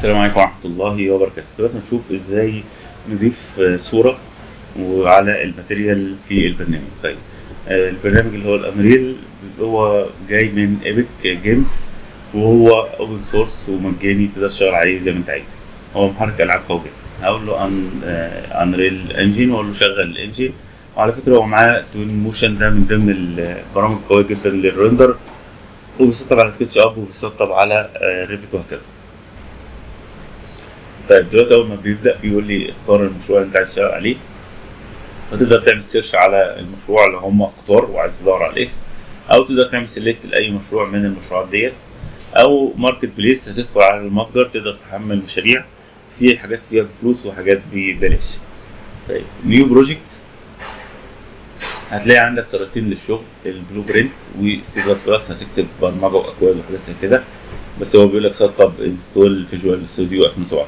السلام عليكم ورحمة الله وبركاته دلوقتي هنشوف ازاي نضيف آه، صورة وعلى الماتيريال في البرنامج طيب آه، البرنامج اللي هو الانريل هو جاي من ايبك جيمز وهو اوبن سورس ومجاني تقدر تشتغل عليه زي ما انت عايز هو محرك العاب قوي جدا هقول له ان انريل انجين واقول له شغل الانجين وعلى فكرة هو معاه توين موشن ده من ضمن البرامج القوية جدا للريندر وبيسطب على سكتش اب وبيسطب على ريفت وهكذا طيب دلوقتي اول ما بيبدا بيقول لي اختار المشروع اللي انت عايز تشتغل عليه فتقدر تعمل سيرش على المشروع اللي هم اختار وعايز تدور على الاسم او تقدر تعمل سيلكت لاي مشروع من المشروعات ديت او ماركت بليس هتدخل على المتجر تقدر تحمل مشاريع في حاجات فيها بفلوس وحاجات ببلاش طيب نيو بروجكت هتلاقي عندك طريقتين للشغل البلو برنت والسي بلس بلس هتكتب برمجه واكواد وحاجات زي كده بس هو بيقول لك سطب انستول فيجوال ستوديو 2017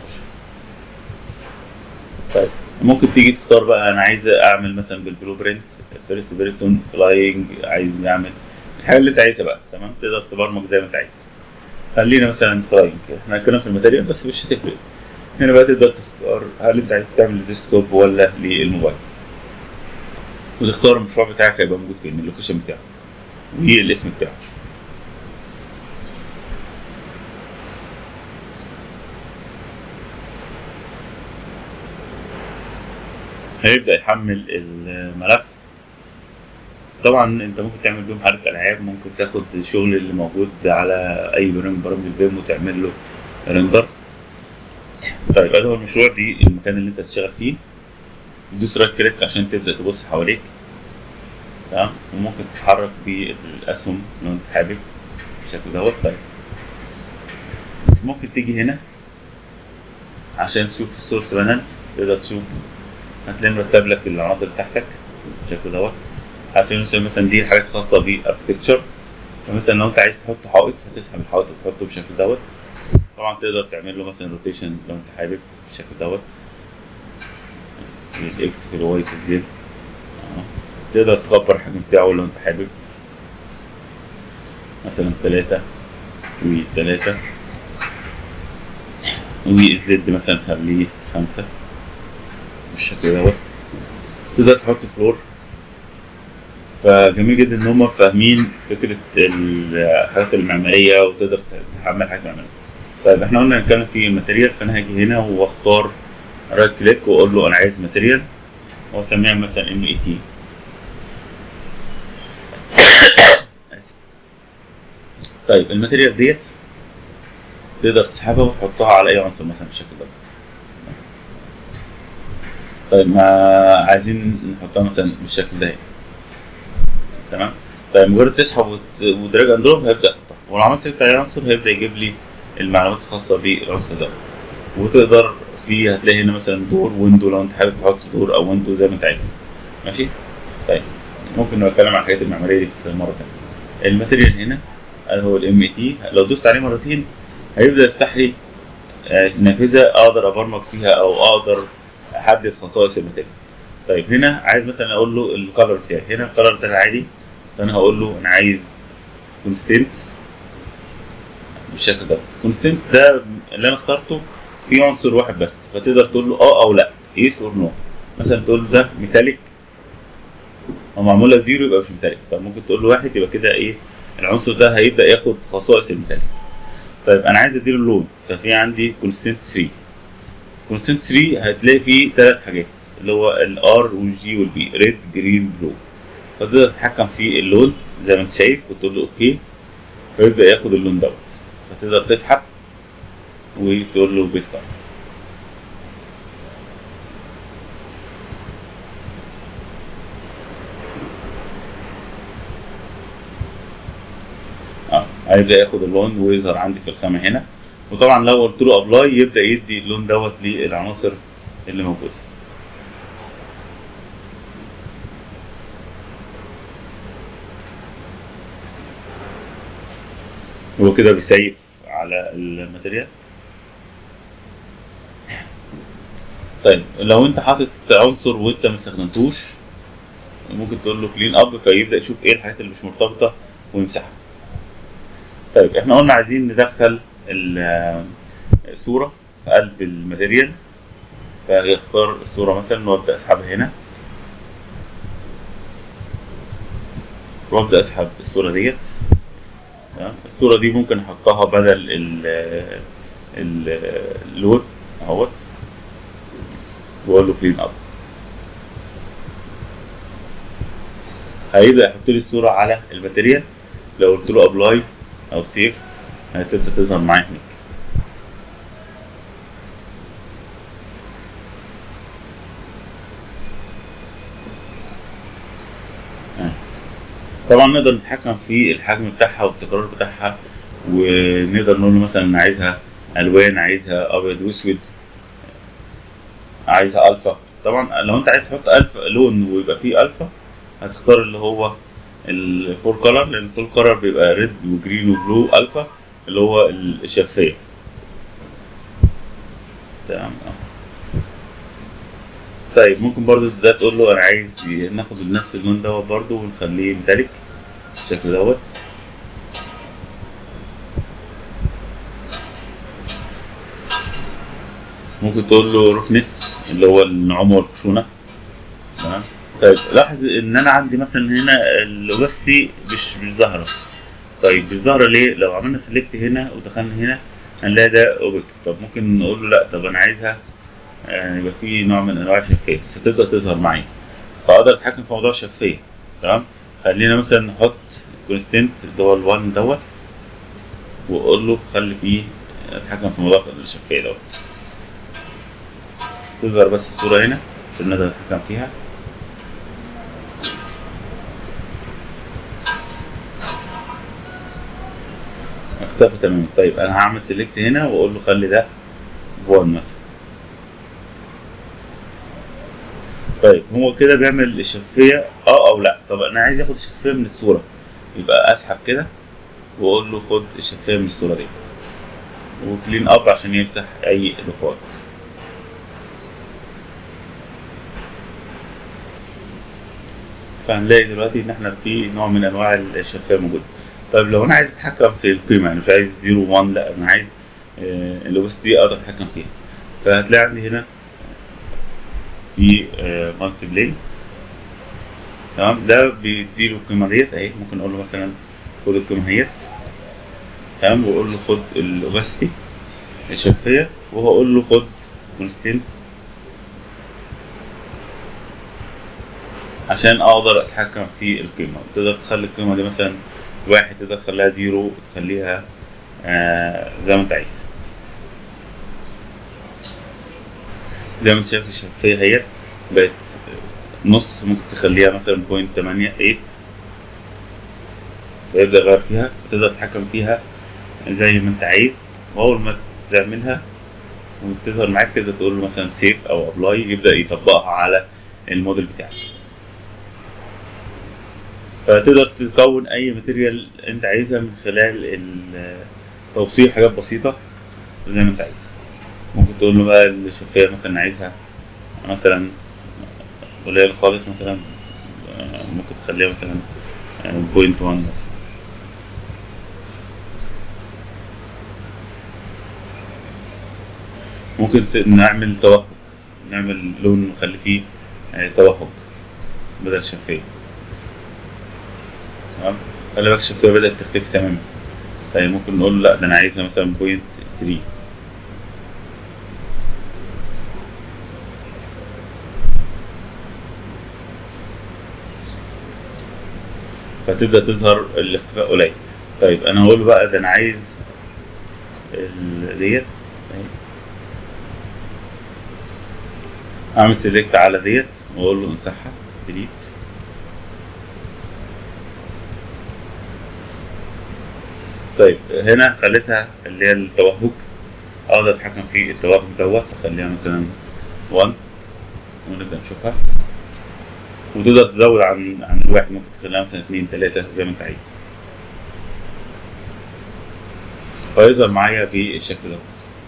طيب ممكن تيجي تختار بقى انا عايز اعمل مثلا بالبلو برنت فيرست بيرسون فلاينج عايز نعمل الحاجه اللي انت عايزها بقى تمام تقدر تبرمج زي ما انت عايز خلينا مثلا فلاينج احنا هنتكلم في الماتيريال بس مش هتفرق هنا بقى تقدر تختار هل انت عايز تعمل للديسكتوب ولا للموبايل وتختار المشروع بتاعك هيبقى موجود فين اللوكيشن بتاعه والاسم بتاعه هيبدأ يحمل الملف طبعا انت ممكن تعمل بيه محرك العاب ممكن تاخد الشغل اللي موجود على اي برنامج برامج البيم وتعمل له ريندر طيب ادي هو المشروع دي المكان اللي انت هتشتغل فيه دوس رايت كليك عشان تبدا تبص حواليك تمام وممكن تتحرك بالاسهم لو انت حابب بالشكل دوت طيب ممكن تيجي هنا عشان تشوف السورس بانل تقدر تشوف هتلاقي مرتب لك العناصر بتاعتك بالشكل دوت على سبيل المثال مثلا دي الحاجات الخاصة بالاركتكتشر فمثلا لو انت عايز تحط حائط هتسحب الحائط وتحطه بالشكل دوت طبعا تقدر تعمل له مثلا روتيشن لو انت حابب بالشكل دوت في الاكس في الواي في الزد تقدر تكبر الحجم بتاعه لو انت حابب مثلا تلاتة وتلاتة والزد مثلا خليه خمسة بالشكل دوت تقدر تحط فلور فجميل جدا ان هم فاهمين فكره الحاجات المعماريه وتقدر تحمل حاجات معماريه طيب احنا قلنا نتكلم في الماتيريال فانا هاجي هنا واختار رايت كليك واقول له انا عايز ماتيريال واسميها مثلا ام اي تي اسف طيب الماتيريال ديت تقدر تسحبها وتحطها على اي عنصر مثلا بالشكل دوت طيب ما عايزين نحطها مثلا بالشكل ده تمام طيب مجرد تسحب وت... ودراج اند دروب هيبدا يحطها والعناصر بتاع العنصر هيبدا يجيب لي المعلومات الخاصه بالعنصر ده وتقدر في هتلاقي هنا مثلا دور ويندو لو انت حابب تحط دور او ويندو زي ما انت عايز ماشي طيب ممكن نتكلم عن الحاجات المعماريه دي في مره تانية الماتيريال هنا هو الام اي تي لو دوست عليه مرتين هيبدا يفتح لي نافذه اقدر ابرمج فيها او اقدر احدد خصائص الماتيريال طيب هنا عايز مثلا اقول له الكالر بتاعي هنا الكالر ده العادي فانا هقول له انا عايز كونستنت بالشكل ده كونستنت ده اللي انا اخترته فيه عنصر واحد بس فتقدر تقول له اه او لا يس اور نو مثلا تقول له ده ميتاليك او معمول لك زيرو يبقى مش ميتاليك طب ممكن تقول له واحد يبقى كده ايه العنصر ده هيبدا ياخد خصائص الميتاليك طيب انا عايز اديله اللون ففي عندي كونستنت 3 كونستنت 3 هتلاقي فيه ثلاث حاجات اللي هو الار والجي والبي ريد جرين بلو فتقدر تتحكم في اللون زي ما انت شايف وتقول له اوكي فيبدا ياخد اللون دوت فتقدر تسحب وتقول له بيست اه هيبدا ياخد اللون ويظهر عندي في الخامه هنا وطبعا لو قلت له ابلاي يبدا يدي اللون دوت للعناصر اللي موجوده هو كده بيسيف على الماتيريال طيب لو انت حاطط عنصر وانت ما استخدمتوش ممكن تقول له كلين اب فيبدا يشوف ايه الحاجات اللي مش مرتبطه ويمسحها طيب احنا قلنا عايزين ندخل ال- الصوره في قلب الماتيريال فيختار الصورة مثلا وابدأ اسحبها هنا وابدأ اسحب الصورة ديت تمام؟ الصورة دي ممكن احطها بدل ال ال- اللون اهوت واقول له كلين اب هيبدأ يحط لي الصورة على الماتيريال لو قلت له ابلاي او سيف هتبدأ تظهر معايا هناك طبعا نقدر نتحكم في الحجم بتاعها والتكرار بتاعها ونقدر نقول له مثلا انا عايزها الوان عايزها ابيض واسود عايزها الفا طبعا لو انت عايز تحط الفا لون ويبقى فيه الفا هتختار اللي هو الفور كولر لان الفور كولر بيبقى ريد وجرين وبلو الفا اللي هو الشفاف تمام اه. طيب ممكن برضو ده تقول له انا عايز ناخد نفس اللون دوت برضو ونخليه ميتاليك بالشكل دوت ممكن تقول له روفنس اللي هو النعومة والخشونة تمام طيب لاحظ ان انا عندي مثلا هنا الاوبستي مش مش ظاهرة طيب مش ظاهرة ليه؟ لو عملنا سيلكت هنا ودخلنا هنا هنلاقي ده اوبك طب ممكن نقول له لا طب انا عايزها آه، يبقى في نوع من انواع الشفاف فتبدا تظهر معايا فاقدر اتحكم في موضوع الشفافيه تمام خلينا مثلا نحط كونستنت اللي هو ال1 دوت واقول له خلي فيه اتحكم في موضوع الشفافيه دوت تظهر بس الصوره هنا عشان نقدر نتحكم فيها اختفى تماما طيب انا هعمل سيلكت هنا واقول له خلي ده 1 مثلا طيب هو كده بيعمل الشفافية اه او لا طب انا عايز اخد الشفافية من الصورة يبقى اسحب كده واقول له خد الشفافية من الصورة ديت وكلين اب عشان يمسح اي اضافات فهنلاقي دلوقتي ان احنا في نوع من انواع الشفافية موجودة طيب لو انا عايز اتحكم في القيمة يعني مش عايز 0 1 لا انا عايز الاوبس دي اقدر اتحكم فيها فهتلاقي عندي هنا في مالتي بلاي تمام ده بيديله القيمة ديت اهي ممكن اقول له مثلا خد القيمة اهيت تمام واقول له خد الاوبستي الشفافية وهقول له خد كونستنت عشان اقدر اتحكم في القيمة تقدر تخلي القيمة دي مثلا واحد تقدر تخليها زيرو وتخليها آه زي ما انت عايز زي ما انت شايف الشفافية اهيت بقت نص ممكن تخليها مثلا بوينت تمانية ايت فيبدأ يغير فيها فتقدر تتحكم فيها زي ما انت عايز واول ما تعملها وتظهر معاك تقدر تقول له مثلا سيف او ابلاي يبدأ يطبقها على الموديل بتاعك فتقدر تكون اي ماتيريال انت عايزها من خلال توصيل حاجات بسيطة زي ما انت عايز ممكن تقول له بقى الشفافية مثلا عايزها مثلا قليل خالص مثلا ممكن تخليها مثلا بوينت وان مثلا ممكن نعمل توهج نعمل لون نخلي فيه توهج بدل شفافية تمام خلي بالك الشفافية بدأت تختفي تماما طيب ممكن نقول له لا ده أنا عايزها مثلا بوينت ثري فتبدا تظهر الاختفاء قليل طيب انا هقول بقى ده انا عايز ديت اعمل سيلكت على ديت واقول له امسحها ديليت طيب هنا خليتها اللي هي التوهج اقدر اتحكم في التوهج دوت اخليها مثلا 1 ونبدا نشوفها وتقدر تزود عن عن الواحد ممكن تخليها مثلا اتنين تلاتة زي ما انت عايز فيظهر معايا بالشكل ده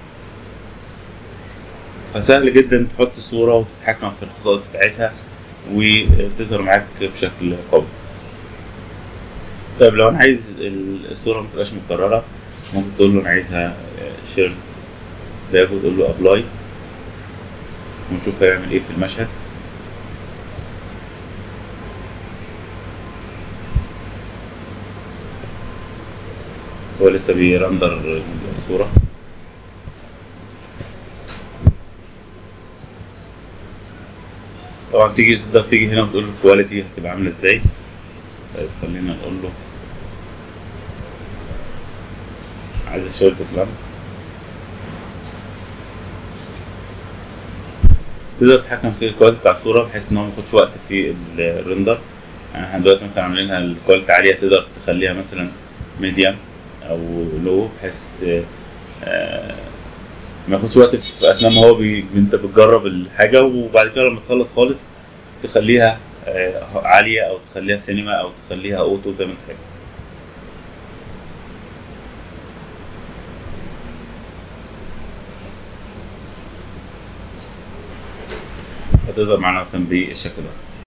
فسهل جدا تحط صورة وتتحكم في الخصائص بتاعتها وتظهر معاك بشكل قوي طيب لو انا عايز الصورة متبقاش متكررة ممكن تقول له انا عايزها شيرد باب وتقول له ابلاي ونشوف هيعمل ايه في المشهد هو لسه بيرندر الصورة طبعا تيجي تقدر تيجي هنا وتقول له الكواليتي هتبقى عاملة ازاي طيب خلينا نقول له عايز الشغل تسلم تقدر تتحكم في الكواليتي بتاع الصورة بحيث ان هو مياخدش وقت في الريندر يعني احنا دلوقتي مثلا عاملينها الكواليتي عالية تقدر تخليها مثلا ميديم او لو بحيث آه، ما ياخدش وقت في اثناء ما هو بي... انت بتجرب الحاجه وبعد كده لما تخلص خالص تخليها آه، عاليه او تخليها سينما او تخليها اوتو زي ما انت حابب هتظهر معانا مثلا بالشكل ده